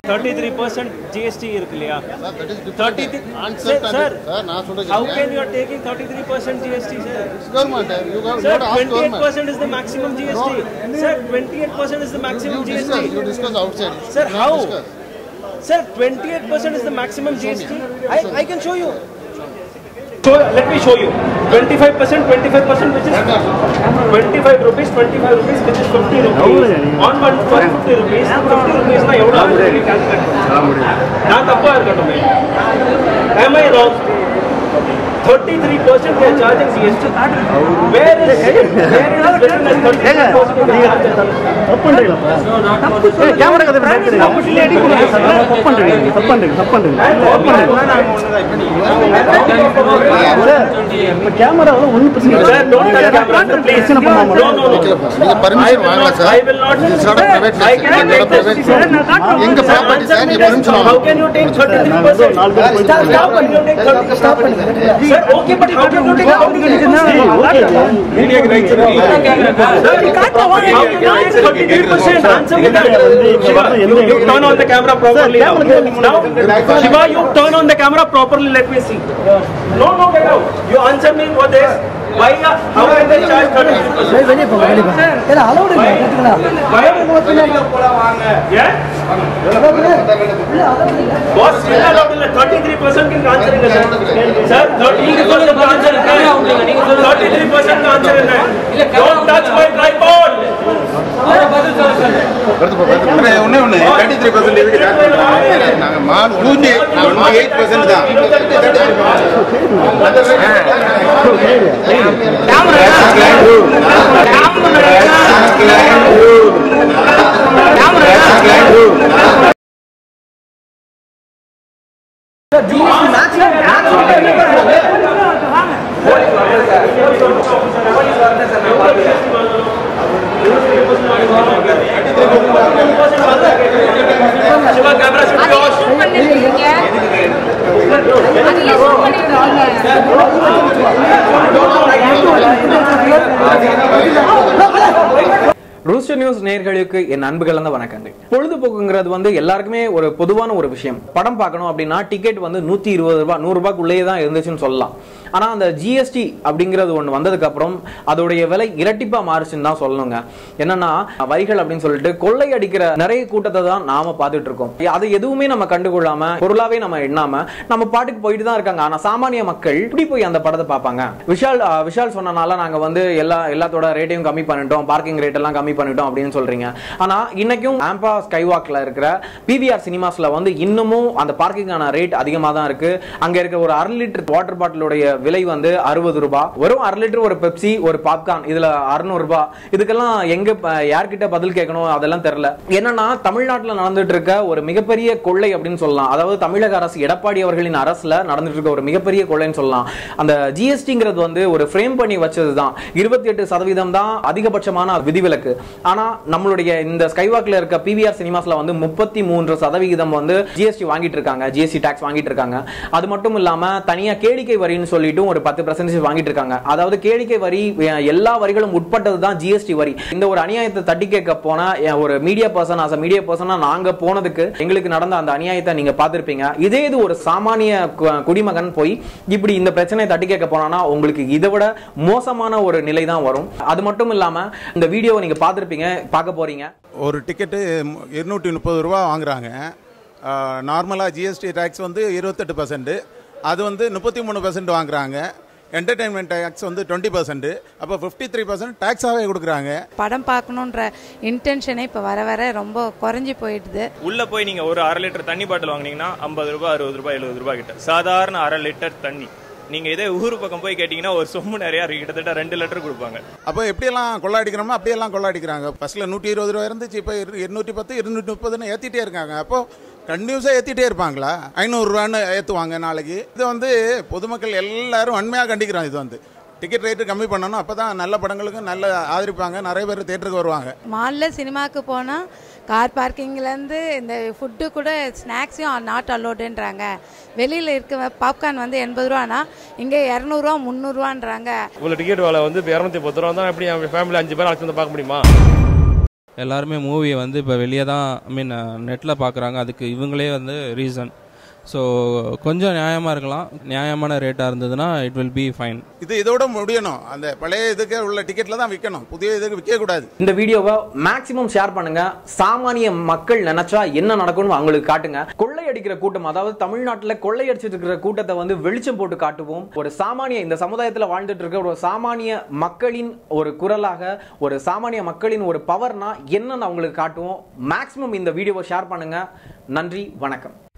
Thirty three percent GST இருக்கு இல்லையா thirty Sir, sir. Sir நான் சொல்றது How can you are taking 33 percent GST, sir? Government you Sir, government ask 28 government percent is the maximum GST. Sir, 28 percent is the maximum you discuss you GST. Discuss outside Sir, how? Sir, 28 percent is the maximum GST. I, I can show you. So let me show you. 25 percent, 25 percent, which is 25 rupees, 25 rupees, which is 50 rupees. On one for 50 rupees, 50 rupees na எவ்வளவு ஆகுது சொல்லி calculate பண்ணுங்க. நான் தப்பா இருக்கட்டுமே. Am I wrong? 33 percent they are charging GST. Where is where is written as 33 percent they are charging GST? Camera கதை தப்பு பண்றீங்க தப்பு பண்றீங்க தப்பு பண்றீங்க இப்ப கேமராவில் ஒன்றும் பிரச்சனை Sir, don't touch camera, sir, please. பிரச்சனை பண்ணாம No, no, no. நீங்க I பர்மிஷன் will வாங்கல not- sir I will not- it's not private I cannot என்னோட take this. பிரைவேட் எங்க ப்ராப்பர்ட்டி சார் நீங்க பர்மிஷன் How வாங்க can you take 33 percent? நாலு பேர் போயிட்டு Stop, stop, can you take 30 stop பண்ணுங்க. Sir, okay, but how can you take 33%? Answer me that. Shiva, you, you turn on the camera properly now. Now, Shiva, you turn on the camera properly. Let me see. No, no, get out. You answer me for this. Why? uh, How can they charge 33%? வெளியே போங்க வெளியே போங்க ஏன்னா அளவுடு இல்லை கற்றுக்கலாம் Yeah? Boss, still allowed இல்ல 33% க்கு answer இல்ல sir. Sir, 33% answer இல்ல. 33% answer இல்ல. Don't touch my tripod. ஒண்ணே ஒண்ணு தேர்ட்டி த்ரீ பர்சன்ட் இதுக்கு சார்ஜ் பண்றாங்க நாங்க மால் நூத்தி நூத்தி எயிட் பர்சன்ட் தான் Shiva, camera should be off. Shoot பண்ணிருக்கீங்க அதுல ஷூட் பண்ணிருக்கீங்க ரூஸ்டர் நியூஸ் நேர்களுக்கு என் அன்பு கலந்த வணக்கங்கள் பொழுதுபோக்குங்கிறது வந்து எல்லாருக்குமே ஒரு பொதுவான ஒரு விஷயம் படம் பார்க்கணும் அப்படின்னா டிக்கெட் வந்து நூத்தி இருபது ரூபாய் நூறு ரூபாய்க்குள்ளேயே தான் இருந்துச்சுன்னு சொல்லலாம் ஆனா அந்த ஜிஎஸ்டி அப்படிங்கிறது ஒன்று வந்ததுக்கு அப்புறம் அதோடைய விலை இரட்டிப்பா மாறுச்சுன்னு தான் சொல்லணுங்க என்னன்னா வரிகள் அப்படின்னு சொல்லிட்டு கொள்ளை அடிக்கிற நிறைய கூட்டத்தை தான் நாம பார்த்துட்டு இருக்கோம் அது எதுவுமே நம்ம கண்டுகொள்ளாம பொருளாவே நம்ம எண்ணாம நம்ம பாட்டுக்கு போயிட்டு தான் இருக்காங்க ஆனா சாமானிய மக்கள் இப்படி போய் அந்த படத்தை பார்ப்பாங்க விஷால் அஹ், விஷால் சொன்னனால நாங்க வந்து எல்லா எல்லாத்தோட ரேட்டையும் கம்மி பண்ணிட்டோம் பார்க்கிங் ரேட் எல்லாம் கம்மி பண்ணிட்டோம் அப்படின்னு சொல்றீங்க ஆனா இன்னைக்கும் ஆம்பா ஸ்கைவாக்ல இருக்கிற பிவிஆர் சினிமாஸ்ல வந்து இன்னமும் அந்த பார்க்கிங்கான ரேட் அதிகமா தான் இருக்கு அங்க இருக்க ஒரு அரை லிட்டர் வாட்டர் பாட்டிலுடைய விலை வந்து அறுபது ரூபாய் வெறும் அரை லிட்டர் ஒரு பெப்சி ஒரு பாப்கார்ன் இதுல அறுநூறு ரூபாய் இதுக்கெல்லாம் எங்க ப- யார்கிட்ட பதில் கேட்கணும் அதெல்லாம் தெரியல என்னன்னா தமிழ்நாட்டுல நடந்துட்டு இருக்க ஒரு மிகப்பெரிய கொள்ளை அப்படின்னு சொல்லலாம் அதாவது தமிழக அரசு எடப்பாடி அவர்களின் அரசுல நடந்துட்டு இருக்க ஒரு மிகப்பெரிய கொள்ளைன்னு சொல்லலாம் அந்த ஜிஎஸ்டிங்கிறது வந்து ஒரு ஃப்ரேம் பண்ணி வச்சது தான் இருபத்தி எட்டு சதவீதம் தான் அதிகபட்சமான விதிவிலக்கு ஆனா நம்மளுடைய இந்த ஸ்கைவாக்ல இருக்க பிவிஆர் சினிமாஸ்ல வந்து முப்பத்தி மூன்று சதவிகிதம் வந்து ஜிஎஸ்டி வாங்கிட்டு இருக்காங்க ஜிஎஸ்டி டாக்ஸ் வாங்கிட்டு இருக்காங்க அது மட்டும் இல்லாம தனியா கேளிக்கை வரின்னு சொல்லிட்டு ஒரு பத்து பர்சன்டேஜ் வாங்கிட்டு இருக்காங்க அதாவது கேளிக்கை வரி அஹ், எல்லா வரிகளும் உட்பட்டது தான் ஜிஎஸ்டி வரி இந்த ஒரு அநியாயத்தை தட்டி கேட்க போனா அஹ், ஒரு மீடியா பர்சன் ஆஸ் மீடியா பர்சனா நாங்க போனதுக்கு எங்களுக்கு நடந்த அந்த அநியாயத்தை நீங்க பார்த்திருப்பீங்க இதே இது ஒரு சாமானிய கு- குடிமகன் போய் இப்படி இந்த பிரச்சனையை தட்டி கேட்க போனானா உங்களுக்கு இதை விட மோசமான ஒரு நிலை தான் வரும் அது மட்டும் இல்லாம இந்த வீடியோவை நீங்க பார்த்திருப்பீங்க பார்க்க போறீங்க ஒரு டிக்கெட்டு இருநூற்றி முப்பது ரூபா வாங்குறாங்க நார்மலாக ஜிஎஸ்டி டேக்ஸ் வந்து இருபத்தெட்டு பர்சன்ட் அது வந்து முப்பத்தி மூணு பர்சன்ட் வாங்குறாங்க என்டர்டைன்மெண்ட் டேக்ஸ் வந்து டுவெண்ட்டி பர்சன்ட் அப்போ ஃபிஃப்டி த்ரீ பர்சன்ட் டேக்ஸாகவே கொடுக்குறாங்க படம் பார்க்கணுன்ற இன்டென்ஷனே இப்போ வர வர ரொம்ப குறைஞ்சி போயிடுது உள்ள போய் நீங்க ஒரு அரை லிட்டர் தண்ணி பாட்டில் வாங்குனீங்கன்னா ஐம்பது ரூபாய் அறுபது ரூபாய் எழுபது ரூபாய் கிட்ட சாதாரண அரை லிட்டர் தண்ணி நீங்க இதே ஊர் பக்கம் போய் கேட்டீங்கன்னா ஒரு சொம்பு நிறைய இருக்கு. கிட்டத்தட்ட ரெண்டு லிட்டர் கொடுப்பாங்க அப்போ எப்படியெல்லாம் கொள்ளாடிக்கிறோமோ அப்படியெல்லாம் கொள்ளாடிக்கிறாங்க ஃபர்ஸ்ட்டில் நூற்றி இருபது ரூபா இருந்துச்சு இப்போ இருநூற்றி பத்து இருநூற்றி முப்பதுன்னு ஏற்றிட்டே இருக்காங்க அப்போ கண்டினியூஸாக ஏற்றிட்டே இருப்பாங்களா ஐநூறுரூவான்னு ஏற்றுவாங்க நாளைக்கு இது வந்து பொதுமக்கள் எல்லாரும் வன்மையாக கண்டிக்கிறோம் இது வந்து டிக்கெட் ரேட்டு கம்மி பண்ணணும் அப்போ தான் நல்ல படங்களுக்கு நல்ல ஆதரிப்பாங்க நிறைய பேர் தேட்டருக்கு வருவாங்க மாலில் சினிமாவுக்கு போனால் கார் பார்க்கிங்லேருந்து இந்த ஃபுட்டு கூட ஸ்நாக்ஸையும் நாட் அலோடுன்றாங்க வெளியில் இருக்க பாப்கார்ன் வந்து எண்பது ரூபானா இங்கே இரநூறுவா முந்நூறுவான்றாங்க இவ்வளோ டிக்கெட் விலை வந்து இப்போ இரநூத்தி பத்து ரூபா தான் எப்படி என் ஃபேமிலி அஞ்சு பேர் அழைச்சி வந்து பார்க்க முடியுமா எல்லாருமே மூவியை வந்து இப்போ வெளியே தான் ஐ மீன் நெட்டில் பார்க்குறாங்க அதுக்கு இவங்களே வந்து ரீசன் ஸோ கொஞ்சம் நியாயமாக இருக்கலாம் நியாயமான ரேட்டாக இருந்ததுன்னா இட் வில் பி ஃபைன் இது இதோட முடியணும் அந்த பழைய இதுக்கு உள்ள டிக்கெட்ல தான் விற்கணும் புதிய இதுக்கு விற்கக்கூடாது இந்த வீடியோவை மேக்ஸிமம் ஷேர் பண்ணுங்க சாமானிய மக்கள் நினைச்சா என்ன நடக்கும்னு அவங்களுக்கு காட்டுங்க கொள்ளையடிக்கிற கூட்டம் அதாவது தமிழ்நாட்டுல கொள்ளையடிச்சிட்டு இருக்கிற கூட்டத்தை வந்து வெளிச்சம் போட்டு காட்டுவோம் ஒரு சாமானிய இந்த சமுதாயத்துல வாழ்ந்துட்டு இருக்க ஒரு சாமானிய மக்களின் ஒரு குரலாக ஒரு சாமானிய மக்களின் ஒரு பவர்னா என்னன்னு அவங்களுக்கு காட்டுவோம் மேக்ஸிமம் இந்த வீடியோவை ஷேர் பண்ணுங்க நன்றி வணக்கம்